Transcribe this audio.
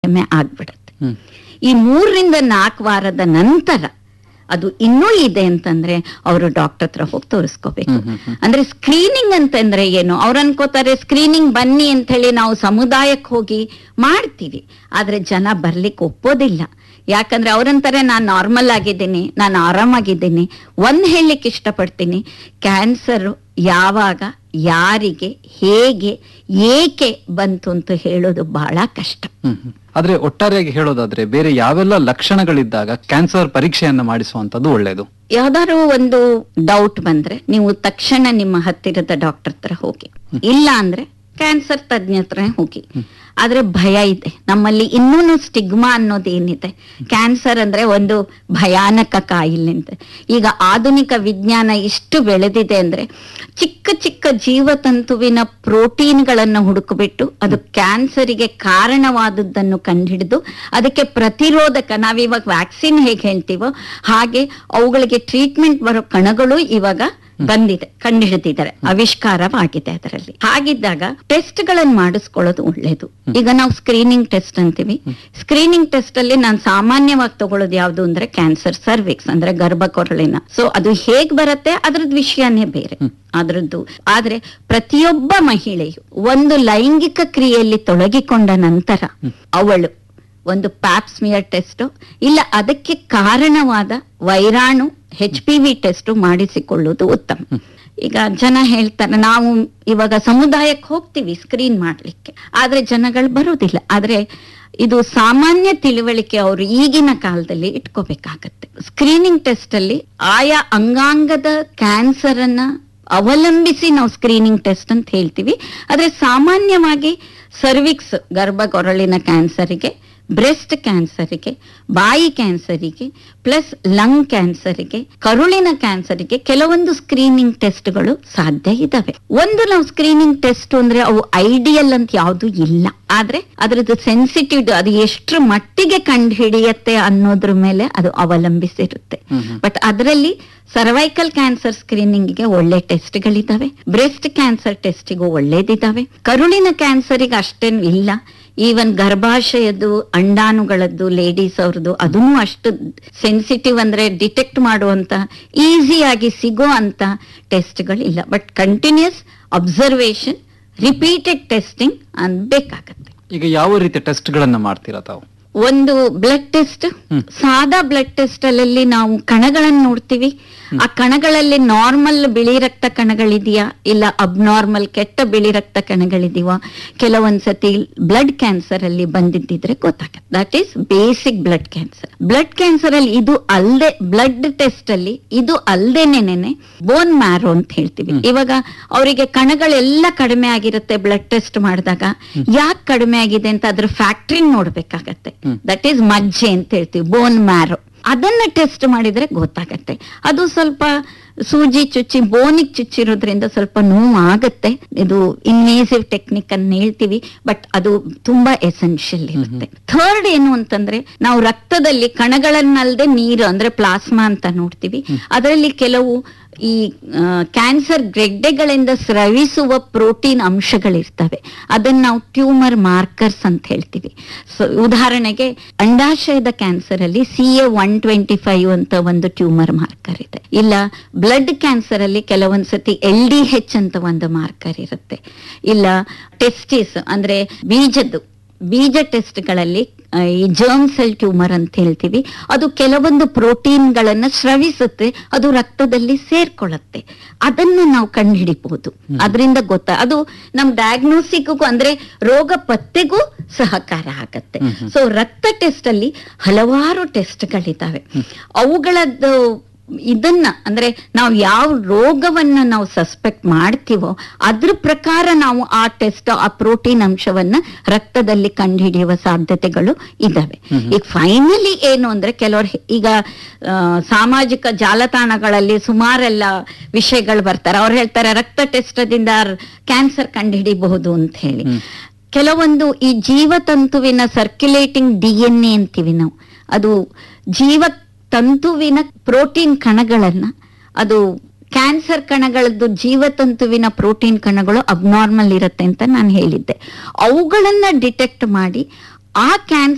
ಕಡಿಮೆ ಆಗ್ಬಿಡುತ್ತೆ ಹ್ಮ್ ಈ ಮೂರರಿಂದ ನಾಲ್ಕು ವಾರದ ನಂತರ ಅದು ಇನ್ನೂ ಇದೆ ಅಂತಂದ್ರೆ ಅವರು ಡಾಕ್ಟರ್ ಹತ್ರ ಹೋಗಿ ತೋರಿಸ್ಕೋಬೇಕು ಹ್ಮ್, ಹ್ಮ್, ಹ್ಮ್. ಅಂದ್ರೆ ಸ್ಕ್ರೀನಿಂಗ್ ಅಂತಂದ್ರೆ ಏನು ಅವ್ರು ಅನ್ಕೋತಾರೆ ಸ್ಕ್ರೀನಿಂಗ್ ಬನ್ನಿ ಅಂತ ಹೇಳಿ ನಾವು ಸಮುದಾಯಕ್ಕೆ ಹೋಗಿ ಮಾಡ್ತೀವಿ ಆದ್ರೆ ಜನ ಬರ್ಲಿಕ್ಕೆ ಒಪ್ಪೋದಿಲ್ಲ ಯಾಕಂದ್ರೆ ಅವ್ರಂತಾರೆ ನಾನು ನಾರ್ಮಲ್ ಆಗಿದ್ದೀನಿ ನಾನು ಆರಾಮಾಗಿದ್ದೀನಿ ಒಂದ್ ಹೇಳಲಿಕ್ಕೆ ಇಷ್ಟಪಡ್ತೀನಿ ಕ್ಯಾನ್ಸರ್ ಯಾವಾಗ ಯಾರಿಗೆ ಹೇಗೆ ಏಕೆ ಬಂತು ಅಂತ ಹೇಳೋದು ಬಹಳ ಕಷ್ಟ ಹ್ಮ್ ಹ್ಮ್. ಆದ್ರೆ ಒಟ್ಟಾರೆಯಾಗಿ ಹೇಳೋದಾದ್ರೆ ಬೇರೆ ಯಾವೆಲ್ಲ ಲಕ್ಷಣಗಳಿದ್ದಾಗ ಕ್ಯಾನ್ಸರ್ ಪರೀಕ್ಷೆಯನ್ನ ಮಾಡಿಸುವಂತದ್ದು ಒಳ್ಳೆಯದು ಯಾವ್ದಾದ್ರು ಒಂದು ಡೌಟ್ ಬಂದ್ರೆ ನೀವು ತಕ್ಷಣ ನಿಮ್ಮ ಹತ್ತಿರದ ಡಾಕ್ಟರ್ ಹತ್ರ ಹೋಗಿ ಇಲ್ಲ ಅಂದ್ರೆ ಕ್ಯಾನ್ಸರ್ ತಜ್ಞ ಹತ್ರ ಹೋಗಿ ಆದ್ರೆ ಭಯ ಇದೆ ನಮ್ಮಲ್ಲಿ ಇನ್ನೂನು ಸ್ಟಿಗ್ಮಾ ಅನ್ನೋದೇನಿದೆ ಕ್ಯಾನ್ಸರ್ ಅಂದ್ರೆ ಒಂದು ಭಯಾನಕ ಕಾಯಿಲೆ ಅಂತ ಈಗ ಆಧುನಿಕ ವಿಜ್ಞಾನ ಎಷ್ಟು ಬೆಳೆದಿದೆ ಅಂದ್ರೆ ಚಿಕ್ಕ ಚಿಕ್ಕ ಜೀವತಂತುವಿನ ಪ್ರೋಟೀನ್ಗಳನ್ನು ಹುಡುಕಬಿಟ್ಟು ಅದು ಕ್ಯಾನ್ಸರಿಗೆ ಕಾರಣವಾದದ್ದನ್ನು ಕಂಡುಹಿಡಿದು ಅದಕ್ಕೆ ಪ್ರತಿರೋಧಕ ನಾವಿವಾಗ ವ್ಯಾಕ್ಸಿನ್ ಹೇಗೆ ಹೇಳ್ತೀವೋ ಹಾಗೆ ಅವುಗಳಿಗೆ ಟ್ರೀಟ್ಮೆಂಟ್ ಬರೋ ಕಣಗಳು ಇವಾಗ ಬಂದಿದೆ ಕಂಡುಹಿಡಿದಿದ್ದಾರೆ ಆವಿಷ್ಕಾರವಾಗಿದೆ ಅದರಲ್ಲಿ ಹಾಗಿದ್ದಾಗ ಟೆಸ್ಟ್ ಗಳನ್ನ ಮಾಡಿಸ್ಕೊಳ್ಳೋದು ಒಳ್ಳೇದು ಈಗ ನಾವು ಸ್ಕ್ರೀನಿಂಗ್ ಟೆಸ್ಟ್ ಅಂತೀವಿ ಸ್ಕ್ರೀನಿಂಗ್ ಟೆಸ್ಟ್ ಅಲ್ಲಿ ನಾನು ಸಾಮಾನ್ಯವಾಗಿ ತಗೊಳ್ಳೋದು ಯಾವ್ದು ಅಂದ್ರೆ ಕ್ಯಾನ್ಸರ್ ಸರ್ವಿಕ್ಸ್ ಅಂದ್ರೆ ಗರ್ಭಕೊರಳಿನ ಸೊ ಅದು ಹೇಗ್ ಬರುತ್ತೆ ಅದ್ರದ್ದು ವಿಷಯನೇ ಬೇರೆ ಅದ್ರದ್ದು ಆದ್ರೆ ಪ್ರತಿಯೊಬ್ಬ ಮಹಿಳೆಯು ಒಂದು ಲೈಂಗಿಕ ಕ್ರಿಯೆಯಲ್ಲಿ ತೊಡಗಿಕೊಂಡ ನಂತರ ಅವಳು ಒಂದು ಪ್ಯಾಪ್ಸ್ಮಿಯರ್ ಟೆಸ್ಟ್ ಇಲ್ಲ ಅದಕ್ಕೆ ಕಾರಣವಾದ ವೈರಾಣು ಹೆಚ್ ಪಿ ವಿ ಟೆಸ್ಟ್ ಮಾಡಿಸಿಕೊಳ್ಳುವುದು ಉತ್ತಮ ಈಗ ಜನ ಹೇಳ್ತಾರೆ ನಾವು ಇವಾಗ ಸಮುದಾಯಕ್ಕೆ ಹೋಗ್ತೀವಿ ಸ್ಕ್ರೀನ್ ಮಾಡ್ಲಿಕ್ಕೆ ಆದ್ರೆ ಜನಗಳು ಬರುವುದಿಲ್ಲ ಆದ್ರೆ ಇದು ಸಾಮಾನ್ಯ ತಿಳುವಳಿಕೆ ಅವರು ಈಗಿನ ಕಾಲದಲ್ಲಿ ಇಟ್ಕೋಬೇಕಾಗತ್ತೆ ಸ್ಕ್ರೀನಿಂಗ್ ಟೆಸ್ಟ್ ಅಲ್ಲಿ ಆಯಾ ಅಂಗಾಂಗದ ಕ್ಯಾನ್ಸರ್ ಅನ್ನ ಅವಲಂಬಿಸಿ ನಾವು ಸ್ಕ್ರೀನಿಂಗ್ ಟೆಸ್ಟ್ ಅಂತ ಹೇಳ್ತೀವಿ ಆದ್ರೆ ಸಾಮಾನ್ಯವಾಗಿ ಸರ್ವಿಕ್ಸ್ ಗರ್ಭಗೊರಳಿನ ಕ್ಯಾನ್ಸರಿಗೆ ಬ್ರೆಸ್ಟ್ ಕ್ಯಾನ್ಸರಿಗೆ ಬಾಯಿ ಕ್ಯಾನ್ಸರಿಗೆ ಪ್ಲಸ್ ಲಂಗ್ ಕ್ಯಾನ್ಸರಿಗೆ ಕರುಳಿನ ಕ್ಯಾನ್ಸರಿಗೆ ಕೆಲವೊಂದು ಸ್ಕ್ರೀನಿಂಗ್ ಟೆಸ್ಟ್ಗಳು ಸಾಧ್ಯ ಇದಾವೆ ಒಂದು ನಾವು ಸ್ಕ್ರೀನಿಂಗ್ ಟೆಸ್ಟ್ ಅಂದ್ರೆ ಅವು ಐಡಿಯಲ್ ಅಂತ ಯಾವುದು ಇಲ್ಲ ಆದ್ರೆ ಅದ್ರದ್ದು ಸೆನ್ಸಿಟಿವ್ ಅದು ಎಷ್ಟರ ಮಟ್ಟಿಗೆ ಕಂಡು ಹಿಡಿಯತ್ತೆ ಅನ್ನೋದ್ರ ಮೇಲೆ ಅದು ಅವಲಂಬಿಸಿರುತ್ತೆ ಹ್ಮ್ ಹ್ಮ್. ಬಟ್ ಅದರಲ್ಲಿ ಸರ್ವೈಕಲ್ ಕ್ಯಾನ್ಸರ್ ಸ್ಕ್ರೀನಿಂಗ್ಗೆ ಒಳ್ಳೆ ಟೆಸ್ಟ್ಗಳಿದಾವೆ ಬ್ರೆಸ್ಟ್ ಕ್ಯಾನ್ಸರ್ ಟೆಸ್ಟಿಗೂ ಒಳ್ಳೇದಿದಾವೆ ಕರುಳಿನ ಕ್ಯಾನ್ಸರಿಗೆ ಅಷ್ಟೇನು ಇಲ್ಲ ಈವನ್ ಗರ್ಭಾಶಯದ್ದು ಅಂಡಾಣುಗಳದ್ದು ಲೇಡೀಸ್ ಅವ್ರದ್ದು ಅದನ್ನು ಅಷ್ಟು ಸೆನ್ಸಿಟಿವ್ ಅಂದ್ರೆ ಡಿಟೆಕ್ಟ್ ಮಾಡುವಂತ ಈಸಿಯಾಗಿ ಸಿಗೋ ಅಂತ ಟೆಸ್ಟ್ಗಳಿಲ್ಲ but continuous observation repeated testing ಅನ್ಬೇಕಾಗತ್ತೆ ಈಗ ಯಾವ ರೀತಿಯ ಟೆಸ್ಟ್ ಗಳನ್ನ ಮಾಡ್ತೀರಾ ತಾವು ಒಂದು ಬ್ಲಡ್ ಟೆಸ್ಟ್ ಹ್ಮ್. ಸಾದಾ ಬ್ಲಡ್ ಟೆಸ್ಟ್ ಅಲ್ಲಿ ನಾವು ಕಣಗಳನ್ನು ನೋಡ್ತೀವಿ ಆ ಕಣಗಳಲ್ಲಿ ನಾರ್ಮಲ್ ಬಿಳಿ ರಕ್ತ ಕಣಗಳಿದೆಯಾ ಇಲ್ಲ ಅಬ್ನಾರ್ಮಲ್ ಕೆಟ್ಟ ಬಿಳಿ ರಕ್ತ ಕಣಗಳಿದೀವಾ ಕೆಲವೊಂದ್ಸತಿ ಬ್ಲಡ್ ಕ್ಯಾನ್ಸರ್ ಅಲ್ಲಿ ಬಂದಿದ್ದಿದ್ರೆ ಗೊತ್ತಾಗತ್ತೆ that is basic blood cancer blood cancer ಅಲ್ಲಿ ಇದು ಅಲ್ದೆ ಬ್ಲಡ್ ಟೆಸ್ಟ್ ಅಲ್ಲಿ ಇದು ಅಲ್ದೇನೇನೆ ಬೋನ್ ಮ್ಯಾರೋ ಅಂತ ಹೇಳ್ತೀವಿ ಇವಾಗ ಅವರಿಗೆ ಕಣಗಳೆಲ್ಲ ಕಡಿಮೆ ಆಗಿರುತ್ತೆ ಬ್ಲಡ್ ಟೆಸ್ಟ್ ಮಾಡಿದಾಗ ಯಾಕೆ ಕಡಿಮೆ ಆಗಿದೆ ಅಂತ ಅದ್ರ ಫ್ಯಾಕ್ಟ್ರಿ ನೋಡ್ಬೇಕಾಗತ್ತೆ ಹ್ಮ್. ದಟ್ ಈಸ್ ಮಜ್ಜೆ ಅಂತ ಹೇಳ್ತೀವಿ ಬೋನ್ ಮ್ಯಾರೋ ಅದನ್ನ ಟೆಸ್ಟ್ ಮಾಡಿದ್ರೆ ಗೊತ್ತಾಗತ್ತೆ ಅದು ಸ್ವಲ್ಪ ಸೂಜಿ ಚುಚ್ಚಿ ಬೋನಿಗೆ ಚುಚ್ಚಿರೋದ್ರಿಂದ ಸ್ವಲ್ಪ ನೋವು ಆಗತ್ತೆ ಇದು ಇನ್ವೇಸಿವ್ ಟೆಕ್ನಿಕ್ ಅನ್ನ ಹೇಳ್ತೀವಿ ಬಟ್ ಅದು ತುಂಬಾ ಎಸೆನ್ಷಿಯಲ್ ಇರುತ್ತೆ ಥರ್ಡ್ ಏನು ಅಂತಂದ್ರೆ ನಾವು ರಕ್ತದಲ್ಲಿ ಕಣಗಳನ್ನಲ್ದೆ ನೀರು ಅಂದ್ರೆ ಪ್ಲಾಸ್ಮಾ ಅಂತ ನೋಡ್ತೀವಿ ಅದರಲ್ಲಿ ಕೆಲವು ಈ ಕ್ಯಾನ್ಸರ್ ಗೆಡ್ಡೆಗಳಿಂದ ಸ್ರವಿಸುವ ಪ್ರೋಟೀನ್ ಅಂಶಗಳಿರ್ತವೆ ಅದನ್ನ ನಾವು ಟ್ಯೂಮರ್ ಮಾರ್ಕರ್ಸ್ ಅಂತ ಹೇಳ್ತೀವಿ ಸೊ ಉದಾಹರಣೆಗೆ ಅಂಡಾಶಯದ ಕ್ಯಾನ್ಸರ್ ಅಲ್ಲಿ C A one twenty five ಅಂತ ಒಂದು ಟ್ಯೂಮರ್ ಮಾರ್ಕರ್ ಇದೆ ಇಲ್ಲ ಬ್ಲಡ್ ಕ್ಯಾನ್ಸರ್ ಅಲ್ಲಿ ಕೆಲವೊಂದ್ಸತಿ ಎಲ್ ಡಿ ಹೆಚ್ ಅಂತ ಒಂದು ಮಾರ್ಕರ್ ಇರುತ್ತೆ ಇಲ್ಲ ಟೆಸ್ಟಿಸ್ ಅಂದ್ರೆ ಬೀಜದ್ದು ಬೀಜ ಟೆಸ್ಟ್ಗಳಲ್ಲಿ ಈ ಜರ್ಮ್ ಸೆಲ್ ಟ್ಯೂಮರ್ ಅಂತ ಹೇಳ್ತೀವಿ ಅದು ಕೆಲವೊಂದು ಪ್ರೋಟೀನ್ಗಳನ್ನ ಸ್ರವಿಸುತ್ತೆ ಅದು ರಕ್ತದಲ್ಲಿ ಸೇರ್ಕೊಳ್ಳುತ್ತೆ ಅದನ್ನ ನಾವು ಕಂಡುಹಿಡಿಬಹುದು ಅದರಿಂದ ಗೊತ್ತಾ ಅದು ನಮ್ ಡಯಾಗ್ನೋಸಿಗೂ ಅಂದ್ರೆ ರೋಗ ಪತ್ತೆಗೂ ಸಹಕಾರ ಆಗತ್ತೆ ಸೊ ರಕ್ತ ಟೆಸ್ಟ್ ಅಲ್ಲಿ ಹಲವಾರು ಟೆಸ್ಟ್ಗಳಿದ್ದಾವೆ ಅವುಗಳದ್ದು ಇದನ್ನ ಅಂದ್ರೆ ನಾವು ಯಾವ ರೋಗವನ್ನ ನಾವು ಸಸ್ಪೆಕ್ಟ್ ಮಾಡ್ತೀವೋ ಅದ್ರ ಪ್ರಕಾರ ನಾವು ಆ ಟೆಸ್ಟ್ ಆ ಪ್ರೋಟೀನ್ ಅಂಶವನ್ನ ರಕ್ತದಲ್ಲಿ ಕಂಡುಹಿಡಿಯುವ ಸಾಧ್ಯತೆಗಳು ಇದಾವೆ ಈಗ ಫೈನಲಿ ಏನು ಅಂದ್ರೆ ಕೆಲವರು ಈಗ ಆ, ಸಾಮಾಜಿಕ ಜಾಲತಾಣಗಳಲ್ಲಿ ಸುಮಾರೆಲ್ಲ ವಿಷಯಗಳು ಬರ್ತಾರೆ ಅವ್ರು ಹೇಳ್ತಾರೆ ರಕ್ತ ಟೆಸ್ಟದಿಂದ ಕ್ಯಾನ್ಸರ್ ಕಂಡುಹಿಡಿಬಹುದು ಅಂತ ಹೇಳಿ ಕೆಲವೊಂದು ಈ ಜೀವತಂತುವಿನ ಸರ್ಕ್ಯುಲೇಟಿಂಗ್ ಡಿ ಎನ್ ಎ ಅಂತೀವಿ ನಾವು ಅದು ಜೀವ ತಂತುವಿನ ಪ್ರೋಟೀನ್ ಕಣಗಳನ್ನ ಅದು ಕ್ಯಾನ್ಸರ್ ಕಣಗಳದ್ದು ಜೀವತಂತುವಿನ ಪ್ರೋಟೀನ್ ಕಣಗಳು ಅಬ್ನಾರ್ಮಲ್ ಇರುತ್ತೆ ಅಂತ ನಾನು ಹೇಳಿದ್ದೆ ಅವುಗಳನ್ನ ಡಿಟೆಕ್ಟ್ ಮಾಡಿ ಆ ಕ್ಯಾನ್ಸರ್